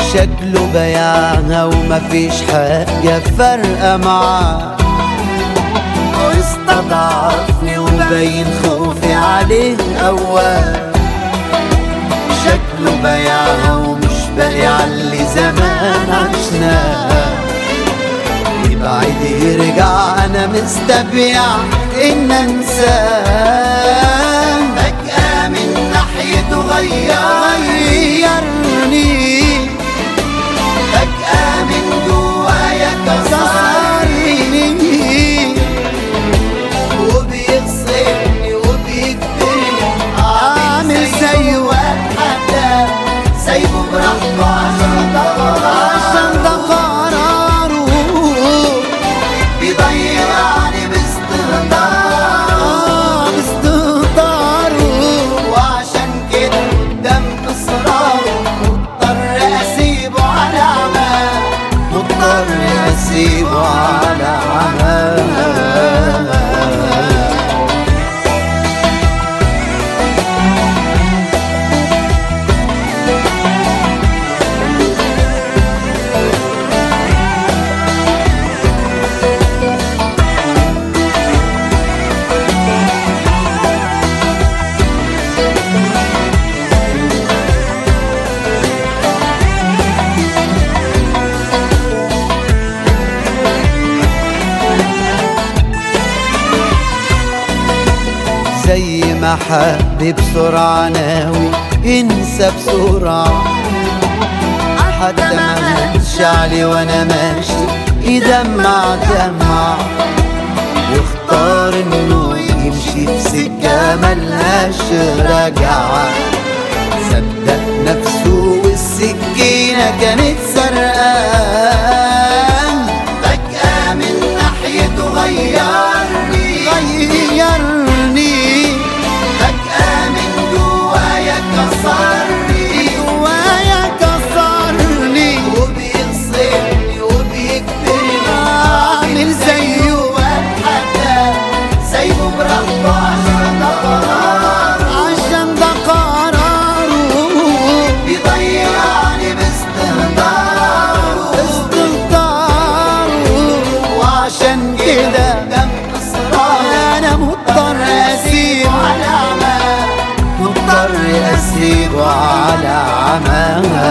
شكله بياعها ومفيش حاجة فارقة معاه واستضعفني وبين خوفي عليه أول شكله بياعها ومش باقي علي زمان عشناه يبعد يرجع انا مستبيع ان انساه فجأة من ناحيته غيرني فجأة من جوايا كسرني وبيغصبني وبيجبرني عامل زي واحد حتى سايبه براحته عشان ده عشان ده قراره بيضيعني باستهتاره باستهتاره وعشان كده قدام اصراره مضطر اسيبه على عماه مضطر اسيبه على عماه زي ما حب بسرعة ناوي انسى بسرعة حتى ما هنش علي وانا ماشي يدمع دمع يختار انه يمشي في سكة ملهاش رجعة صدق نفسه والسكينة كانت سرقان فجأة من ناحيته غيرني غيرني فجأة من جوايا كسرني جوايا كسرني وبيغصبني وبيجبرني عامل زيه حتى سايبه براحته عشان ده قراره عشان ده قراره بيضيعني باستهتاره باستهتاره وعشان كده دم اصراره انا مضطر اسيبه على عماه مضطر اسيبه على عماه